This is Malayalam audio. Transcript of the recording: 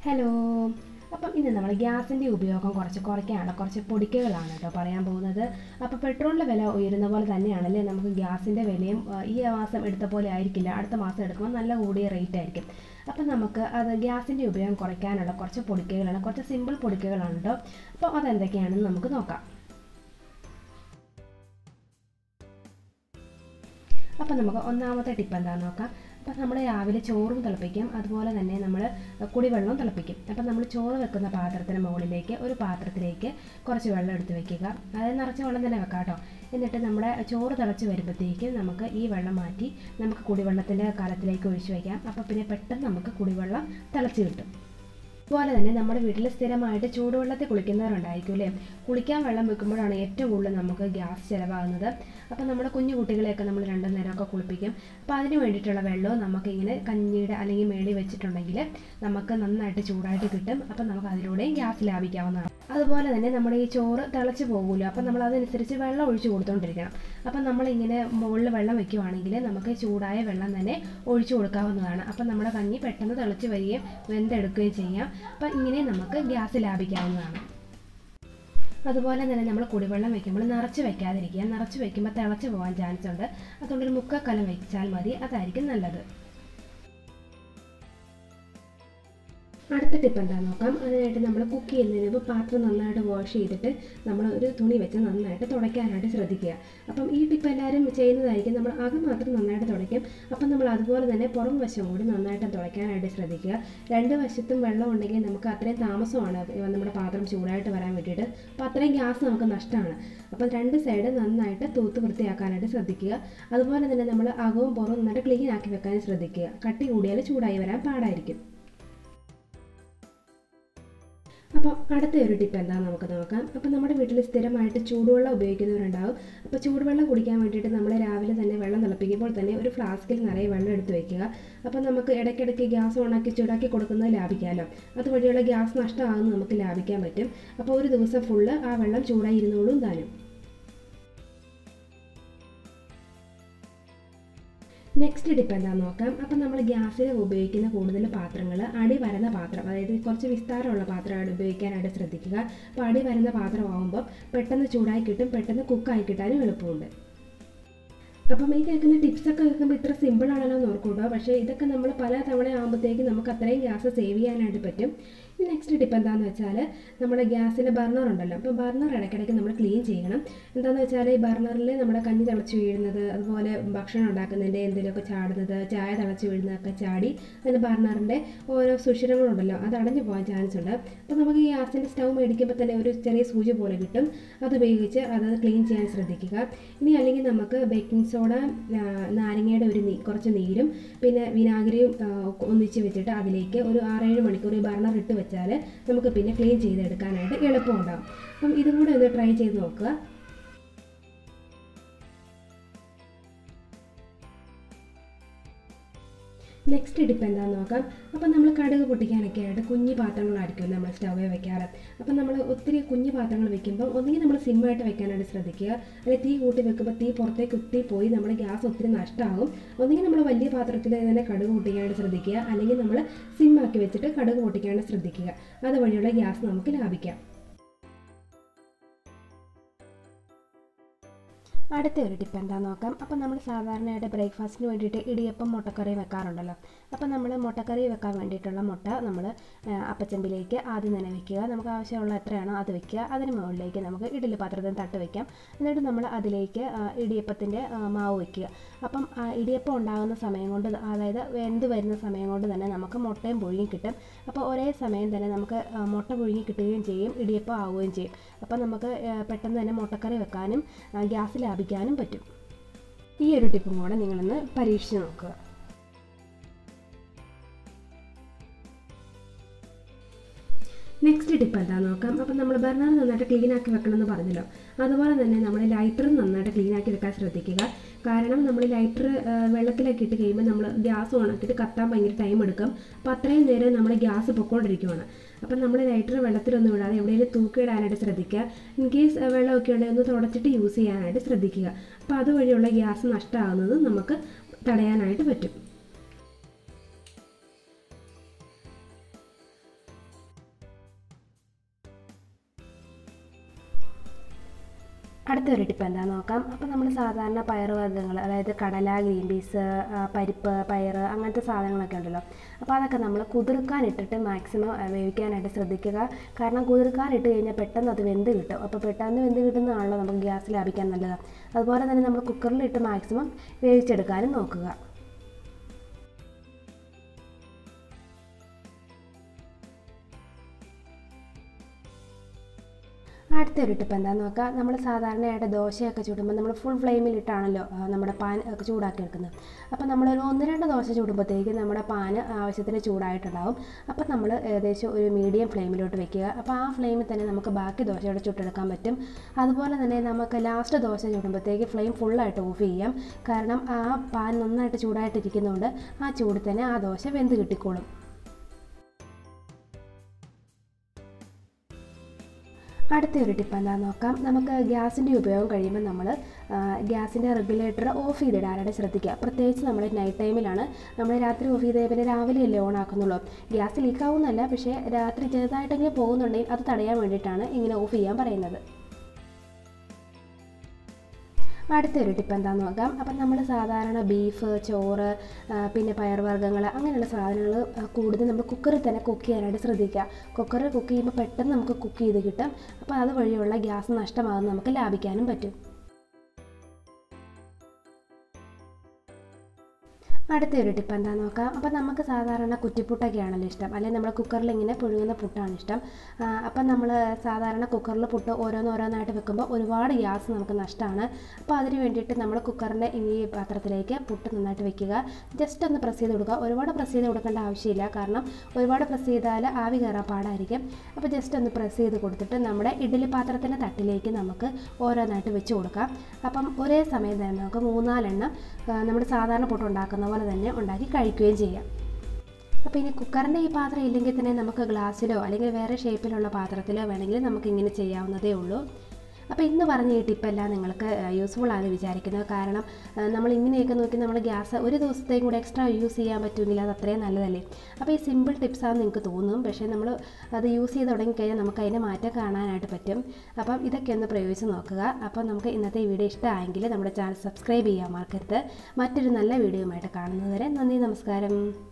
ഹലോ അപ്പം ഇന്ന് നമ്മൾ ഗ്യാസിൻ്റെ ഉപയോഗം കുറച്ച് കുറയ്ക്കാനുള്ള കുറച്ച് പൊടിക്കകളാണ് കേട്ടോ പറയാൻ പോകുന്നത് അപ്പോൾ പെട്രോളിൻ്റെ വില ഉയരുന്ന പോലെ തന്നെയാണല്ലേ നമുക്ക് ഗ്യാസിൻ്റെ വിലയും ആ, ഈ മാസം എടുത്ത പോലെ ആയിരിക്കില്ല അടുത്ത മാസം എടുക്കുമ്പോൾ നല്ല കൂടിയ റേറ്റ് ആയിരിക്കും അപ്പം നമുക്ക് അത് ഗ്യാസിൻ്റെ ഉപയോഗം കുറയ്ക്കാനുള്ള കുറച്ച് പൊടിക്കകളാണ് കുറച്ച് സിമ്പിൾ പൊടിക്കകളാണ് കേട്ടോ അപ്പോൾ അതെന്തൊക്കെയാണെന്ന് നമുക്ക് നോക്കാം അപ്പം നമുക്ക് ഒന്നാമത്തെ ടിപ്പ് എന്താണെന്ന് നോക്കാം അപ്പം നമ്മൾ രാവിലെ ചോറും തിളപ്പിക്കും അതുപോലെ തന്നെ നമ്മൾ കുടിവെള്ളവും തിളപ്പിക്കും അപ്പം നമ്മൾ ചോറ് വെക്കുന്ന പാത്രത്തിന് മുകളിലേക്ക് ഒരു പാത്രത്തിലേക്ക് കുറച്ച് വെള്ളം എടുത്ത് വെക്കുക അതായത് നിറച്ച് വെള്ളം തന്നെ വെക്കാം കേട്ടോ എന്നിട്ട് നമ്മുടെ ചോറ് തിളച്ച് വരുമ്പോഴത്തേക്ക് നമുക്ക് ഈ വെള്ളം മാറ്റി നമുക്ക് കുടിവെള്ളത്തിൻ്റെ കാലത്തിലേക്ക് ഒഴിച്ചു വയ്ക്കാം അപ്പോൾ പിന്നെ പെട്ടെന്ന് നമുക്ക് കുടിവെള്ളം തിളച്ച് കിട്ടും അതുപോലെ തന്നെ നമ്മുടെ വീട്ടിൽ സ്ഥിരമായിട്ട് ചൂടുവെള്ളത്തിൽ കുളിക്കുന്നവരുണ്ടായിരിക്കും അല്ലേ കുളിക്കാൻ വെള്ളം വെക്കുമ്പോഴാണ് ഏറ്റവും കൂടുതൽ നമുക്ക് ഗ്യാസ് ചിലവാകുന്നത് അപ്പോൾ നമ്മുടെ കുഞ്ഞു കുട്ടികളെയൊക്കെ നമ്മൾ രണ്ടു നേരമൊക്കെ കുളിപ്പിക്കും അപ്പോൾ അതിന് വേണ്ടിയിട്ടുള്ള വെള്ളവും നമുക്കിങ്ങനെ കഞ്ഞിയുടെ അല്ലെങ്കിൽ മേളി വെച്ചിട്ടുണ്ടെങ്കിൽ നമുക്ക് നന്നായിട്ട് ചൂടായിട്ട് കിട്ടും അപ്പോൾ നമുക്ക് അതിലൂടെയും ഗ്യാസ് ലാഭിക്കാവുന്നതാണ് അതുപോലെ തന്നെ നമ്മുടെ ഈ ചോറ് തിളച്ച് പോകുമല്ലോ അപ്പോൾ നമ്മൾ അതനുസരിച്ച് വെള്ളം ഒഴിച്ച് കൊടുത്തുകൊണ്ടിരിക്കണം അപ്പം നമ്മളിങ്ങനെ മുകളിൽ വെള്ളം വെക്കുവാണെങ്കിൽ നമുക്ക് ചൂടായ വെള്ളം തന്നെ ഒഴിച്ചു കൊടുക്കാവുന്നതാണ് അപ്പം നമ്മുടെ കഞ്ഞി പെട്ടെന്ന് തിളച്ച് വരികയും വെന്തെടുക്കുകയും ചെയ്യാം അപ്പം ഇങ്ങനെ നമുക്ക് ഗ്യാസ് ലാഭിക്കാവുന്നതാണ് അതുപോലെ തന്നെ നമ്മൾ കുടിവെള്ളം വെക്കുമ്പോൾ നിറച്ച് വെക്കാതിരിക്കുക നിറച്ച് വെക്കുമ്പോൾ തിളച്ച് പോകാൻ ചാൻസ് ഉണ്ട് അതുകൊണ്ട് ഒരു മുക്കക്കലം വെച്ചാൽ മതി അതായിരിക്കും നല്ലത് അടുത്ത ടിപ്പ് എന്താണെന്ന് നോക്കാം അതിനായിട്ട് നമ്മൾ കുക്ക് ചെയ്യുന്നതിന് മുമ്പ് പാത്രം നന്നായിട്ട് വാഷ് ചെയ്തിട്ട് നമ്മൾ ഒരു തുണി വെച്ച് നന്നായിട്ട് തുടയ്ക്കാനായിട്ട് ശ്രദ്ധിക്കുക അപ്പം ഈ ടിപ്പ് എല്ലാവരും ചെയ്യുന്നതായിരിക്കും നമ്മൾ അകം മാത്രം നന്നായിട്ട് തുടയ്ക്കും അപ്പം നമ്മൾ അതുപോലെ തന്നെ പുറം വശം കൂടി നന്നായിട്ട് തുടയ്ക്കാനായിട്ട് ശ്രദ്ധിക്കുക രണ്ട് വശത്തും വെള്ളം ഉണ്ടെങ്കിൽ നമുക്ക് അത്രയും താമസമാണ് നമ്മുടെ പാത്രം ചൂടായിട്ട് വരാൻ വേണ്ടിയിട്ട് അപ്പോൾ അത്രയും ഗ്യാസ് നമുക്ക് നഷ്ടമാണ് അപ്പോൾ രണ്ട് സൈഡ് നന്നായിട്ട് തൂത്ത് വൃത്തിയാക്കാനായിട്ട് ശ്രദ്ധിക്കുക അതുപോലെ തന്നെ നമ്മൾ അകവും പുറവും നന്നായിട്ട് ക്ലീൻ ആക്കി വെക്കാനും ശ്രദ്ധിക്കുക കട്ടി കൂടിയാൽ ചൂടായി വരാൻ പാടായിരിക്കും അപ്പം അടുത്ത ഒരു ടിപ്പ് എന്താണെന്ന് നമുക്ക് നോക്കാം അപ്പം നമ്മുടെ വീട്ടിൽ സ്ഥിരമായിട്ട് ചൂടുവെള്ളം ഉപയോഗിക്കുന്നവരുണ്ടാവും അപ്പോൾ ചൂടുവെള്ളം കുടിക്കാൻ വേണ്ടിയിട്ട് നമ്മൾ രാവിലെ തന്നെ വെള്ളം തിളപ്പിക്കുമ്പോൾ തന്നെ ഒരു ഫ്ലാസ്കിൽ നിറയെ വെള്ളം എടുത്ത് വെക്കുക അപ്പം നമുക്ക് ഇടയ്ക്കിടയ്ക്ക് ഗ്യാസ് ഓണാക്കി ചൂടാക്കി കൊടുക്കുന്നത് ലാഭിക്കാമല്ലോ അതുവഴിയുള്ള ഗ്യാസ് നഷ്ടമാകുന്നത് നമുക്ക് ലാഭിക്കാൻ പറ്റും അപ്പോൾ ഒരു ദിവസം ഫുള്ള് ആ വെള്ളം ചൂടായി ഇരുന്നോളും താനും നെക്സ്റ്റ് ടിപ്പ് എന്താണെന്ന് നോക്കാം അപ്പം നമ്മൾ ഗ്യാസിന് ഉപയോഗിക്കുന്ന കൂടുതൽ പാത്രങ്ങൾ അടി വരുന്ന പാത്രം അതായത് കുറച്ച് വിസ്താരമുള്ള പാത്രമാണ് ഉപയോഗിക്കാനായിട്ട് ശ്രദ്ധിക്കുക അപ്പോൾ അടി വരുന്ന പാത്രമാകുമ്പോൾ പെട്ടെന്ന് ചൂടായി കിട്ടും പെട്ടെന്ന് കുക്കായി കിട്ടാനും എളുപ്പമുണ്ട് അപ്പം ഈ കേൾക്കുന്ന ടിപ്സൊക്കെ കേൾക്കുമ്പോൾ ഇത്ര സിമ്പിൾ ആണല്ലോ എന്ന് ഓർക്കൂട്ടോ പക്ഷേ ഇതൊക്കെ നമ്മൾ പല തവണ ആകുമ്പോഴത്തേക്കും നമുക്ക് അത്രയും ഗ്യാസ് സേവ് ചെയ്യാനായിട്ട് പറ്റും നെക്സ്റ്റ് ടിപ്പ് എന്താണെന്ന് വെച്ചാൽ നമ്മുടെ ഗ്യാസിൻ്റെ ബർണർ ഉണ്ടല്ലോ അപ്പോൾ ബർണർ ഇടയ്ക്കിടയ്ക്ക് നമ്മൾ ക്ലീൻ ചെയ്യണം എന്താണെന്ന് വെച്ചാൽ ഈ ബർണറിൽ നമ്മുടെ കഞ്ഞി തിളച്ച് വീഴുന്നത് അതുപോലെ ഭക്ഷണം ഉണ്ടാക്കുന്നതിൻ്റെ എന്തെങ്കിലുമൊക്കെ ചാടുന്നത് ചായ തിളച്ച് വീഴുന്നതൊക്കെ ചാടി അതിൻ്റെ ബർണറിൻ്റെ ഓരോ സുഷിരങ്ങളുണ്ടല്ലോ അത് അടഞ്ഞു പോകാൻ ചാൻസ് ഉണ്ട് അപ്പോൾ നമുക്ക് ഈ ഗ്യാസിൻ്റെ സ്റ്റൗ മേടിക്കുമ്പോൾ തന്നെ ഒരു ചെറിയ സൂചി പോലെ കിട്ടും അത് ഉപയോഗിച്ച് അത് ക്ലീൻ ചെയ്യാൻ ശ്രദ്ധിക്കുക ഇനി അല്ലെങ്കിൽ നമുക്ക് ബേക്കിംഗ് സോഡ നാരങ്ങയുടെ ഒരു നീ കുറച്ച് നീരും പിന്നെ വിനാഗിരിയും ആ, ഒന്നിച്ച് വെച്ചിട്ട് അതിലേക്ക് ഒരു ആറേഴ് മണിക്കൂർ ഈ ബർണർ ഇട്ട് വെച്ചാൽ നമുക്ക് പിന്നെ ക്ലീൻ ചെയ്തെടുക്കാനായിട്ട് എളുപ്പമുണ്ടാകും അപ്പം ഇതും കൂടെ ഒന്ന് ട്രൈ ചെയ്ത് നോക്കുക നെക്സ്റ്റ് ടിപ്പ് എന്താണെന്ന് നോക്കാം അപ്പം നമ്മൾ കടുക് പൊട്ടിക്കാനൊക്കെ ആയിട്ട് കുഞ്ഞു പാത്രങ്ങളായിരിക്കും നമ്മൾ സ്റ്റൗവിൽ വെക്കാറ് അപ്പം നമ്മൾ ഒത്തിരി കുഞ്ഞു പാത്രങ്ങൾ വെക്കുമ്പോൾ ഒന്നുകിൽ നമ്മൾ സിമ്മായിട്ട് വെക്കാനായിട്ട് ശ്രദ്ധിക്കുക അല്ലെങ്കിൽ തീ കൂട്ടി വെക്കുമ്പോൾ തീ പുറത്തേക്ക് കുത്തി പോയി നമ്മുടെ ഗ്യാസ് ഒത്തിരി നഷ്ടമാകും ഒന്നുകിൽ നമ്മൾ വലിയ പാത്രത്തിൽ തന്നെ കടുക് പൊട്ടിക്കാനായിട്ട് ശ്രദ്ധിക്കുക അല്ലെങ്കിൽ നമ്മൾ സിമ്മാക്കി വെച്ചിട്ട് കടുക് പൊട്ടിക്കാനായിട്ട് ശ്രദ്ധിക്കുക അതുവഴിയുള്ള ഗ്യാസ് നമുക്ക് ലാഭിക്കാം അടുത്ത ഒരു ടിപ്പ് എന്താണെന്ന് നോക്കാം അപ്പം നമ്മൾ സാധാരണയായിട്ട് ബ്രേക്ക്ഫാസ്റ്റിന് വേണ്ടിയിട്ട് ഇടിയപ്പം മുട്ടക്കറി വെക്കാറുണ്ടല്ലോ അപ്പം നമ്മൾ മുട്ടക്കറി വെക്കാൻ വേണ്ടിയിട്ടുള്ള മുട്ട നമ്മൾ അപ്പച്ചമ്പിലേക്ക് ആദ്യം തന്നെ വെക്കുക നമുക്ക് ആവശ്യമുള്ള എത്രയാണോ അത് വെക്കുക അതിന് മുകളിലേക്ക് നമുക്ക് ഇഡ്ഡലി പാത്രത്തിൽ തട്ട് വെക്കാം എന്നിട്ട് നമ്മൾ അതിലേക്ക് ആ, ഇടിയപ്പത്തിൻ്റെ ആ, മാവ് വെക്കുക അപ്പം ആ ഇടിയപ്പം ഉണ്ടാകുന്ന സമയം കൊണ്ട് അതായത് വെന്ത് വരുന്ന സമയം കൊണ്ട് തന്നെ നമുക്ക് മുട്ടയും പുഴുങ്ങി കിട്ടും അപ്പോൾ ഒരേ സമയം തന്നെ നമുക്ക് ആ, മുട്ട പുഴുങ്ങി കിട്ടുകയും ചെയ്യും ഇടിയപ്പം ആവുകയും ചെയ്യും അപ്പോൾ നമുക്ക് ആ, പെട്ടെന്ന് തന്നെ മുട്ടക്കറി വെക്കാനും ആ, ഗ്യാസ് ലാഭിക്കാനും പറ്റും ഈ ഒരു ടിപ്പും കൂടെ നിങ്ങളൊന്ന് പരീക്ഷിച്ച് നോക്കുക നെക്സ്റ്റ് ടിപ്പ് എന്താണെന്ന് നോക്കാം അപ്പം നമ്മൾ ബർണർ നന്നായിട്ട് ക്ലീൻ ആക്കി വെക്കണമെന്ന് പറഞ്ഞല്ലോ അതുപോലെ തന്നെ നമ്മൾ ലൈറ്റർ നന്നായിട്ട് ക്ലീൻ ആക്കി വെക്കാൻ ശ്രദ്ധിക്കുക കാരണം നമ്മൾ ലൈറ്റർ വെള്ളത്തിലൊക്കെ ഇട്ട് കഴിയുമ്പോൾ നമ്മൾ ഗ്യാസ് ഓണാക്കിയിട്ട് കത്താൻ ഭയങ്കര ടൈം എടുക്കും അപ്പോൾ അത്രയും നേരം നമ്മൾ ഗ്യാസ് പൊക്കോണ്ടിരിക്കുവാണ് അപ്പം നമ്മൾ ലൈറ്റർ വെള്ളത്തിലൊന്നും ഇടാതെ എവിടെയെങ്കിലും തൂക്കിയിടാനായിട്ട് ശ്രദ്ധിക്കുക ഇൻ കേസ് വെള്ളമൊക്കെ ഉണ്ടെങ്കിൽ ഒന്ന് തുടച്ചിട്ട് യൂസ് ചെയ്യാനായിട്ട് ശ്രദ്ധിക്കുക അപ്പോൾ അതുവഴിയുള്ള ഗ്യാസ് നഷ്ടമാകുന്നത് നമുക്ക് തടയാനായിട്ട് പറ്റും അടുത്തൊരു ടിപ്പ് എന്താണെന്ന് നോക്കാം അപ്പോൾ നമ്മൾ സാധാരണ പയറുവർഗ്ഗങ്ങൾ അതായത് കടല ഗ്രീൻ പീസ് ആ, പരിപ്പ് പയർ അങ്ങനത്തെ സാധനങ്ങളൊക്കെ ഉണ്ടല്ലോ അപ്പോൾ അതൊക്കെ നമ്മൾ കുതിർക്കാൻ ഇട്ടിട്ട് മാക്സിമം ആ, വേവിക്കാനായിട്ട് ശ്രദ്ധിക്കുക കാരണം കുതിർക്കാൻ ഇട്ട് കഴിഞ്ഞാൽ പെട്ടെന്ന് അത് വെന്ത് കിട്ടും അപ്പോൾ പെട്ടെന്ന് വെന്ത് കിട്ടുന്നതാണല്ലോ നമുക്ക് ഗ്യാസ് ലാഭിക്കാൻ നല്ലത് അതുപോലെ തന്നെ നമ്മൾ കുക്കറിലിട്ട് മാക്സിമം വേവിച്ചെടുക്കാനും നോക്കുക അടുത്തൊരു ടിപ്പ് എന്താണെന്ന് നോക്കാം നമ്മൾ സാധാരണയായിട്ട് ദോശയൊക്കെ ചുടുമ്പോൾ നമ്മൾ ഫുൾ ഫ്ലെയിമിലിട്ടാണല്ലോ ആ, നമ്മുടെ പാൻ ഒക്കെ ചൂടാക്കി എടുക്കുന്നത് അപ്പോൾ നമ്മളൊരു ഒന്ന് രണ്ട് ദോശ ചുടുമ്പോഴത്തേക്ക് നമ്മുടെ പാന് ആവശ്യത്തിന് ചൂടായിട്ടുണ്ടാവും അപ്പോൾ നമ്മൾ ഏകദേശം ഒരു മീഡിയം ഫ്ലെയിമിലോട്ട് വെക്കുക അപ്പോൾ ആ ഫ്ലെയിമിൽ തന്നെ നമുക്ക് ബാക്കി ദോശയോടെ ചുട്ടെടുക്കാൻ പറ്റും അതുപോലെ തന്നെ നമുക്ക് ലാസ്റ്റ് ദോശ ചുടുമ്പോഴത്തേക്ക് ഫ്ലെയിം ഫുള്ളായിട്ട് ഓഫ് ചെയ്യാം കാരണം ആ പാൻ നന്നായിട്ട് ചൂടായിട്ടിരിക്കുന്നതുകൊണ്ട് ആ ചൂടിൽ തന്നെ ആ ദോശ വെന്ത് കിട്ടിക്കോളും അടുത്ത ഒരു ടിപ്പ് എന്താണെന്ന് നോക്കാം നമുക്ക് ഗ്യാസിൻ്റെ ഉപയോഗം കഴിയുമ്പോൾ നമ്മൾ ഗ്യാസിൻ്റെ റെഗുലേറ്റർ ഓഫ് ചെയ്തിടാനായിട്ട് ശ്രദ്ധിക്കുക പ്രത്യേകിച്ച് നമ്മൾ നൈറ്റ് ടൈമിലാണ് നമ്മൾ രാത്രി ഓഫ് ചെയ്ത് പിന്നെ രാവിലെയല്ലേ ഓൺ ആക്കുന്നുള്ളൂ ഗ്യാസ് ലീക്ക് ആവുന്നല്ല പക്ഷേ രാത്രി ചെറുതായിട്ടെങ്കിലും പോകുന്നുണ്ടെങ്കിൽ അത് തടയാൻ വേണ്ടിയിട്ടാണ് ഇങ്ങനെ ഓഫ് ചെയ്യാൻ പറയുന്നത് അടുത്തൊരു ടിപ്പ് എന്താണെന്ന് നോക്കാം അപ്പം നമ്മൾ സാധാരണ ബീഫ് ചോറ് ആ, പിന്നെ പയർവർഗ്ഗങ്ങൾ അങ്ങനെയുള്ള സാധനങ്ങൾ കൂടുതൽ നമ്മൾ കുക്കറിൽ തന്നെ കുക്ക് ചെയ്യാനായിട്ട് ശ്രദ്ധിക്കുക കുക്കറിൽ കുക്ക് ചെയ്യുമ്പോൾ പെട്ടെന്ന് നമുക്ക് കുക്ക് ചെയ്ത് കിട്ടും അപ്പോൾ അതുവഴിയുള്ള ഗ്യാസ് നഷ്ടമാകുന്ന നമുക്ക് ലാഭിക്കാനും പറ്റും അടുത്ത ഒരു ടിപ്പ് എന്താണെന്ന് നോക്കാം അപ്പോൾ നമുക്ക് സാധാരണ കുറ്റിപ്പുട്ടൊക്കെയാണല്ലോ ഇഷ്ടം അല്ലെങ്കിൽ നമ്മൾ കുക്കറിൽ ഇങ്ങനെ പുഴുങ്ങുന്ന പുട്ടാണ് ഇഷ്ടം ആ, അപ്പം നമ്മൾ സാധാരണ കുക്കറിൽ പുട്ട് ഓരോന്നോരോന്നായിട്ട് വെക്കുമ്പോൾ ഒരുപാട് ഗ്യാസ് നമുക്ക് നഷ്ടമാണ് അപ്പോൾ അതിന് വേണ്ടിയിട്ട് നമ്മൾ കുക്കറിൻ്റെ ഈ പാത്രത്തിലേക്ക് പുട്ട് നന്നായിട്ട് വെക്കുക ജസ്റ്റ് ഒന്ന് പ്രസ് ചെയ്ത് കൊടുക്കുക ഒരുപാട് പ്രസ് ചെയ്ത് കൊടുക്കേണ്ട ആവശ്യമില്ല കാരണം ഒരുപാട് പ്രസ് ചെയ്താൽ ആവി കയറാൻ പാടായിരിക്കും അപ്പോൾ ജസ്റ്റ് ഒന്ന് പ്രസ് ചെയ്ത് കൊടുത്തിട്ട് നമ്മുടെ ഇഡ്ഡലി പാത്രത്തിൻ്റെ തട്ടിലേക്ക് നമുക്ക് ഓരോന്നായിട്ട് വെച്ച് കൊടുക്കാം അപ്പം ഒരേ സമയം തന്നെ നമുക്ക് മൂന്നാലെണ്ണം ആ, നമ്മുടെ സാധാരണ പുട്ട് ഉണ്ടാക്കുന്ന പോലെ തന്നെ ഉണ്ടാക്കി കഴിക്കുകയും ചെയ്യാം അപ്പോൾ ഇനി കുക്കറിൻ്റെ ഈ പാത്രം ഇല്ലെങ്കിൽ തന്നെ നമുക്ക് ഗ്ലാസ്സിലോ അല്ലെങ്കിൽ വേറെ ഷേപ്പിലുള്ള പാത്രത്തിലോ വേണമെങ്കിൽ നമുക്ക് ഇങ്ങനെ ചെയ്യാവുന്നതേ ഉള്ളൂ അപ്പോൾ ഇന്ന് പറഞ്ഞ ഈ ടിപ്പെല്ലാം നിങ്ങൾക്ക് യൂസ്ഫുൾ ആണെന്ന് വിചാരിക്കുന്നു കാരണം ആ, നമ്മൾ ഇങ്ങനെയൊക്കെ നോക്കി നമ്മൾ ഗ്യാസ് ഒരു ദിവസത്തേക്കും കൂടെ എക്സ്ട്രാ യൂസ് ചെയ്യാൻ പറ്റുമെങ്കിൽ അത് അത്രയും നല്ലതല്ലേ അപ്പോൾ ഈ സിമ്പിൾ ടിപ്സാണെന്ന് നിങ്ങൾക്ക് തോന്നും പക്ഷേ നമ്മൾ അത് യൂസ് ചെയ്ത് തുടങ്ങിക്കഴിഞ്ഞാൽ നമുക്ക് അതിൻ്റെ മാറ്റം കാണാനായിട്ട് പറ്റും അപ്പം ഇതൊക്കെ ഒന്ന് പ്രയോഗിച്ച് നോക്കുക അപ്പോൾ നമുക്ക് ഇന്നത്തെ ഈ വീഡിയോ ഇഷ്ടമായെങ്കിൽ നമ്മുടെ ചാനൽ സബ്സ്ക്രൈബ് ചെയ്യാൻ മറക്കരുത് മറ്റൊരു നല്ല വീഡിയോയുമായിട്ട് കാണുന്നതുവരെ നന്ദി നമസ്കാരം